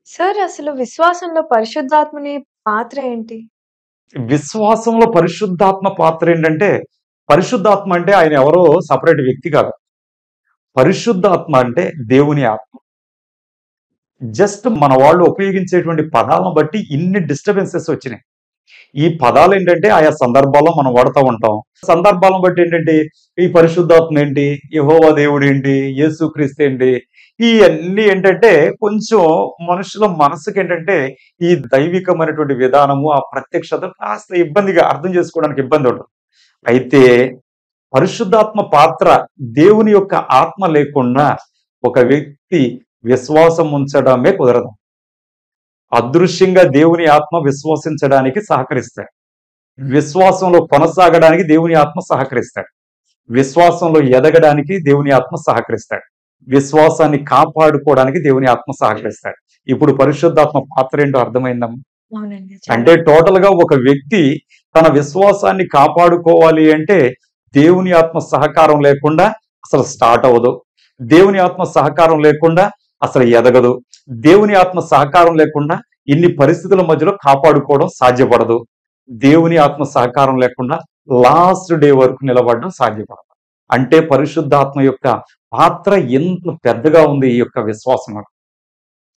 Sir అసలు విశ్వాసంలో పరిశుద్ధాత్మని పాత్ర ఏంటి? విశ్వాసంలో పరిశుద్ధాత్మ పాత్ర ఏంటంటే, పరిశుద్ధాత్మ అంటే ఆయన ఎవరో సెపరేట్ వ్యక్తి కాదు. పరిశుద్ధాత్మ అంటే దేవుని ఆత్మ. జస్ట్ మన వాళ్ళు ఉపయోగించేటువంటి పదాలను బట్టి ఇన్ని డిస్టర్బెన్సెస్ వచ్చినాయి. ఈ పదాలేంటంటే ఆయా సందర్భాల్లో మనం వాడుతా ఉంటాం. సందర్భాలను బట్టి ఏంటంటే, ఈ పరిశుద్ధాత్మ ఏంటి? యెహోవా దేవుడేంటి? యేసుక్రీస్తు ఏంటి? ఇయన్నీ ఏంటంటే కొంచెం మనుషుల మనసుకేంటంటే ఈ దైవికమైనటువంటి విధానము, ఆ ప్రత్యక్షత కాస్త ఇబ్బందిగా అర్థం చేసుకోవడానికి ఇబ్బంది ఉంటుంది. అయితే పరిశుద్ధాత్మ పాత్ర దేవుని యొక్క ఆత్మ లేకుండా ఒక వ్యక్తి విశ్వాసం ఉంచడమే కుదరదు. అదృశ్యంగా దేవుని ఆత్మ విశ్వసించడానికి సహకరిస్తాడు. విశ్వాసంలో కొనసాగడానికి దేవుని ఆత్మ సహకరిస్తాడు. విశ్వాసంలో ఎదగడానికి దేవుని ఆత్మ సహకరిస్తాడు. విశ్వాసాన్ని కాపాడుకోవడానికి దేవుని ఆత్మ సహకరిస్తాడు. ఇప్పుడు పరిశుద్ధాత్మ పాత్ర ఏంటో అర్థమైందమ్మా? అవునండి. అంటే చాలా. టోటల్ గా ఒక వ్యక్తి తన విశ్వాసాన్ని కాపాడుకోవాలి అంటే దేవుని ఆత్మ సహకారం లేకుండా అసలు స్టార్ట్ అవ్వదు. దేవుని ఆత్మ సహకారం లేకుండా అసలు ఎదగదు. దేవుని ఆత్మ సహకారం లేకుండా ఇన్ని పరిస్థితుల మధ్యలో కాపాడుకోవడం సాధ్యపడదు. దేవుని ఆత్మ సహకారం లేకుండా లాస్ట్ డే వరకు నిలబడడం సాధ్యపడదు. అంటే పరిశుద్ధాత్మ యొక్క పాత్ర ఎంత పెద్దగా ఉంది ఈ యొక్క విశ్వాసంలో.